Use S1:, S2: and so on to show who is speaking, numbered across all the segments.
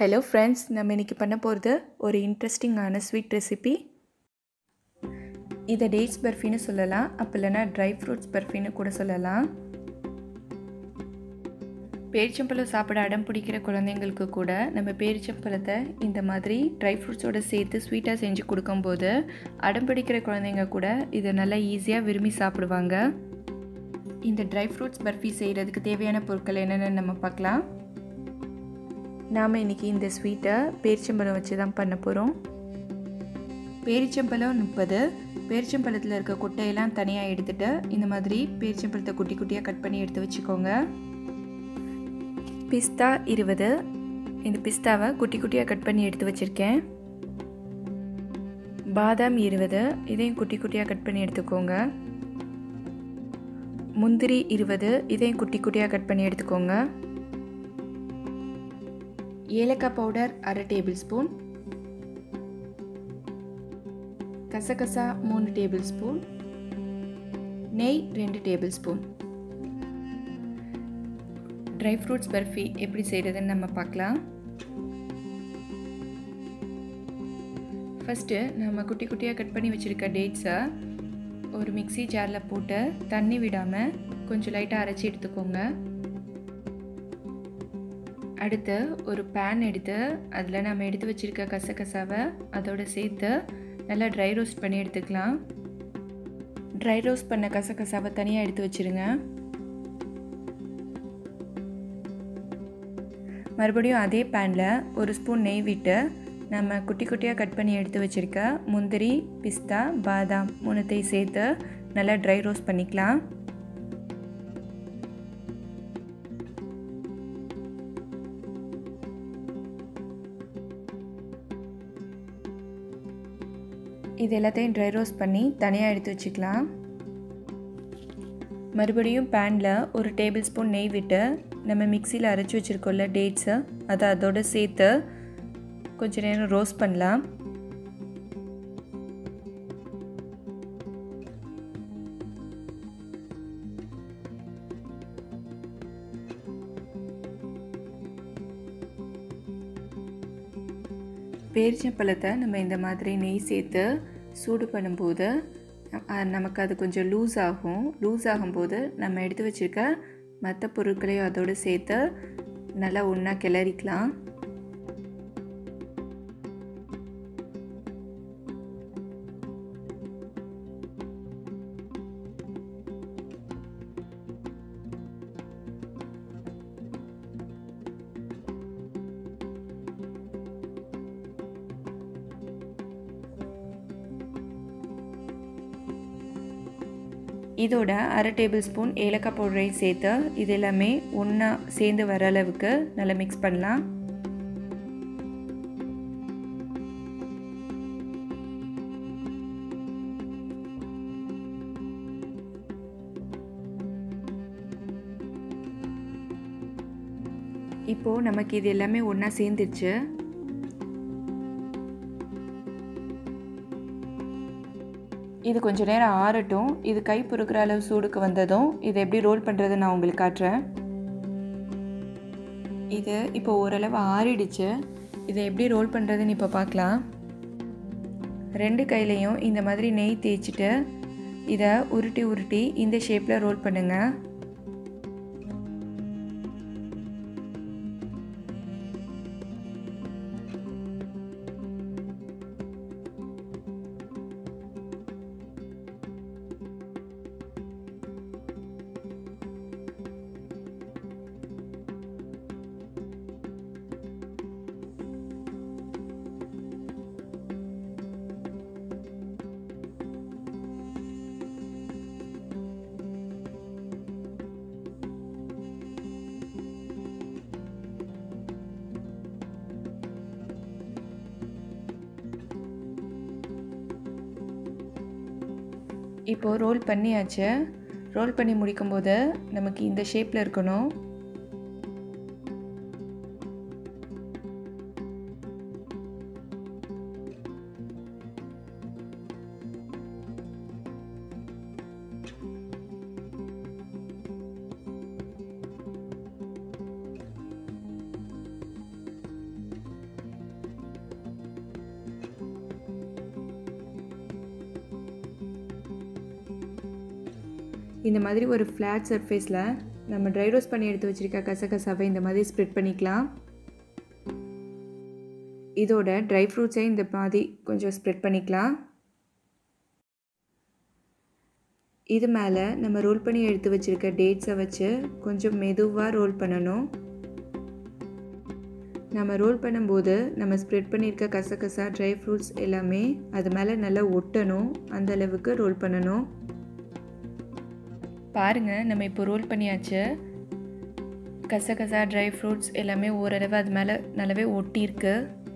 S1: hello friends நம்ம இன்றைக்கி பண்ண போகிறது ஒரு இன்ட்ரெஸ்டிங்கான ஸ்வீட் ரெசிபி இதை டேட்ஸ் பர்ஃபின்னு சொல்லலாம் அப்போ இல்லைன்னா ட்ரை ஃப்ரூட்ஸ் பர்ஃபின்னு கூட சொல்லலாம் பேரிச்சம்பழம் சாப்பிட அடம் பிடிக்கிற குழந்தைங்களுக்கு கூட நம்ம பேரிச்சம்பழத்தை இந்த மாதிரி ட்ரை ஃப்ரூட்ஸோடு சேர்த்து ஸ்வீட்டாக செஞ்சு கொடுக்கும்போது அடம் பிடிக்கிற குழந்தைங்க கூட இதை நல்லா ஈஸியாக விரும்பி சாப்பிடுவாங்க இந்த ட்ரை ஃப்ரூட்ஸ் பர்ஃபி செய்கிறதுக்கு தேவையான பொருட்கள் என்னென்னு நம்ம பார்க்கலாம் நாம் இன்றைக்கி இந்த ஸ்வீட்டை பேரிச்சம்பழம் வச்சு தான் பண்ண போகிறோம் பேரிச்சம்பழம் முப்பது பேரிச்சம்பழத்தில் இருக்க கொட்டையெல்லாம் தனியாக எடுத்துகிட்டு இந்த மாதிரி பேரிச்சம்பழத்தை குட்டி குட்டியாக கட் பண்ணி எடுத்து வச்சுக்கோங்க பிஸ்தா இருபது இந்த பிஸ்தாவை குட்டி குட்டியாக கட் பண்ணி எடுத்து வச்சுருக்கேன் பாதாம் இருபது இதையும் குட்டி குட்டியாக கட் பண்ணி எடுத்துக்கோங்க முந்திரி இருபது இதையும் குட்டி குட்டியாக கட் பண்ணி எடுத்துக்கோங்க ஏலக்காய் பவுடர் அரை டேபிள் ஸ்பூன் கசகசா மூணு டேபிள் ஸ்பூன் நெய் ரெண்டு tablespoon dry fruits barfi எப்படி செய்கிறதுன்னு நம்ம பார்க்கலாம் ஃபஸ்ட்டு நம்ம குட்டி குட்டியாக கட் பண்ணி வச்சுருக்க டேட்ஸை ஒரு மிக்சி ஜாரில் போட்டு தண்ணி விடாமல் கொஞ்சம் லைட்டாக அரைச்சி எடுத்துக்கோங்க அடுத்து ஒரு பேன் எடுத்து அதில் நம்ம எடுத்து வச்சுருக்க கசகசாவை அதோடு சேர்த்து நல்லா ட்ரை ரோஸ்ட் பண்ணி எடுத்துக்கலாம் ட்ரை ரோஸ்ட் பண்ண கசகசாவை தனியாக எடுத்து வச்சுருங்க மறுபடியும் அதே பேனில் ஒரு ஸ்பூன் நெய் விட்டு நம்ம குட்டி குட்டியாக கட் பண்ணி எடுத்து வச்சுருக்க முந்திரி பிஸ்தா பாதாம் மூணுத்தையும் சேர்த்து நல்லா ட்ரை ரோஸ்ட் பண்ணிக்கலாம் இது எல்லாத்தையும் ட்ரை ரோஸ்ட் பண்ணி தனியாக எடுத்து வச்சுக்கலாம் மறுபடியும் பேனில் ஒரு டேபிள் ஸ்பூன் நெய் விட்டு நம்ம மிக்சியில் அரைச்சி வச்சுருக்கோம்ல டேட்ஸை அதை அதோடு சேர்த்து கொஞ்ச நேரம் ரோஸ்ட் பண்ணலாம் பேரிச்சம்பழத்தை நம்ம இந்த மாதிரி நெய் சேர்த்து சூடு பண்ணும்போது நமக்கு அது கொஞ்சம் லூஸ் ஆகும் லூஸ் ஆகும்போது நம்ம எடுத்து வச்சுருக்க மற்ற பொருட்களையும் அதோடு சேர்த்து நல்லா ஒன்றா கிளறிக்கலாம் இதோட அரை டேபிள் ஸ்பூன் ஏலக்காய் பவுடரையும் சேர்த்து இது எல்லாமே ஒன்றா சேர்ந்து வர அளவுக்கு நல்லா மிக்ஸ் பண்ணலாம் இப்போது நமக்கு இது எல்லாமே ஒன்றா சேர்ந்துருச்சு இது கொஞ்சம் நேரம் ஆறட்டும் இது கை பொறுக்கிற அளவு சூடுக்கு வந்ததும் இதை எப்படி ரோல் பண்ணுறது நான் உங்களுக்கு காட்டுறேன் இது இப்போ ஓரளவு ஆறிடுச்சு இதை எப்படி ரோல் பண்ணுறதுன்னு இப்போ பார்க்கலாம் ரெண்டு கையிலையும் இந்த மாதிரி நெய் தேய்ச்சிட்டு இதை உருட்டி உருட்டி இந்த ஷேப்பில் ரோல் பண்ணுங்கள் இப்போது ரோல் பண்ணியாச்சு ரோல் பண்ணி முடிக்கும்போது நமக்கு இந்த ஷேப்பில் இருக்கணும் இந்த மாதிரி ஒரு ஃப்ளாட் சர்ஃபேஸில் நம்ம ட்ரை ரோஸ்ட் பண்ணி எடுத்து வச்சுருக்க கசகசாவை இந்த மாதிரி ஸ்ப்ரெட் பண்ணிக்கலாம் இதோட ட்ரை ஃப்ரூட்ஸை இந்த மாதிரி கொஞ்சம் ஸ்ப்ரெட் பண்ணிக்கலாம் இது மேலே நம்ம ரோல் பண்ணி எடுத்து வச்சுருக்க டேட்ஸை வச்சு கொஞ்சம் மெதுவாக ரோல் பண்ணணும் நம்ம ரோல் பண்ணும்போது நம்ம ஸ்ப்ரெட் பண்ணியிருக்க கசகசா ட்ரை ஃப்ரூட்ஸ் எல்லாமே அது மேலே நல்லா ஒட்டணும் அந்த அளவுக்கு ரோல் பண்ணணும் பாருங்கள் நம்ம இப்போ ரோல் பண்ணியாச்சு கசகசா ட்ரை ஃப்ரூட்ஸ் எல்லாமே ஓரளவு அது மேலே நல்லாவே ஒட்டியிருக்கு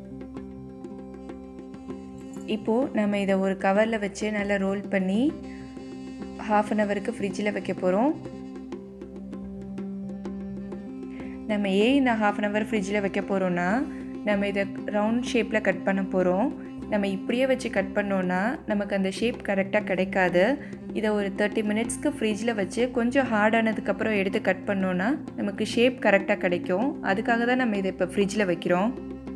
S1: இப்போது நம்ம இதை ஒரு கவரில் வச்சு நல்லா ரோல் பண்ணி ஹாஃப் அன் ஹவருக்கு ஃப்ரிட்ஜில் வைக்க போகிறோம் நம்ம ஏன் இந்த ஹாஃப் அன் ஹவர் ஃப்ரிட்ஜில் வைக்க போகிறோன்னா நம்ம இதை ரவுண்ட் ஷேப்பில் கட் பண்ண போகிறோம் நம்ம இப்படியே வச்சு கட் பண்ணோன்னா நமக்கு அந்த ஷேப் கரெக்டாக கிடைக்காது இதை ஒரு தேர்ட்டி மினிட்ஸ்க்கு ஃப்ரிட்ஜில் வச்சு கொஞ்சம் ஹார்டானதுக்கப்புறம் எடுத்து கட் பண்ணோன்னா நமக்கு ஷேப் கரெக்டாக கிடைக்கும் அதுக்காக தான் நம்ம இதை இப்போ ஃப்ரிட்ஜில் வைக்கிறோம்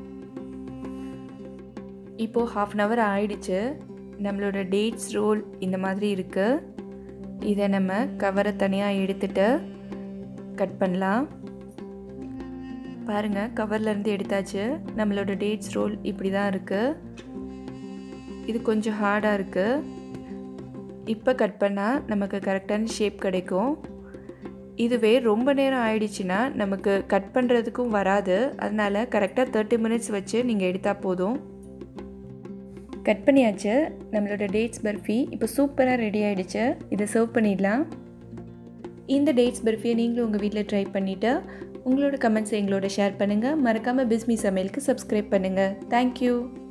S1: இப்போது ஹாஃப் அன் ஹவர் ஆயிடுச்சு நம்மளோட டேட்ஸ் ரோல் இந்த மாதிரி இருக்குது இதை நம்ம கவரை தனியாக எடுத்துட்டு கட் பண்ணலாம் பாருங்கள் கவர்லேருந்து எடுத்தாச்சு நம்மளோட டேட்ஸ் ரோல் இப்படி தான் இருக்குது இது கொஞ்சம் ஹார்டாக இருக்குது இப்போ கட் பண்ணால் நமக்கு கரெக்டான ஷேப் கிடைக்கும் இதுவே ரொம்ப நேரம் ஆயிடுச்சுன்னா நமக்கு கட் பண்ணுறதுக்கும் வராது அதனால் கரெக்டாக தேர்ட்டி மினிட்ஸ் வச்சு நீங்கள் எடுத்தால் போதும் கட் பண்ணியாச்சு நம்மளோட டேட்ஸ் பர்ஃபி இப்போ சூப்பராக ரெடி ஆகிடுச்சு இதை சர்வ் பண்ணிடலாம் இந்த டேட்ஸ் பர்ஃபியை நீங்களும் உங்கள் வீட்டில் ட்ரை பண்ணிவிட்டு உங்களோட கமெண்ட்ஸை எங்களோட ஷேர் பண்ணுங்கள் மறக்காமல் பிஸ்மி சமையலுக்கு சப்ஸ்கிரைப் பண்ணுங்கள் தேங்க்யூ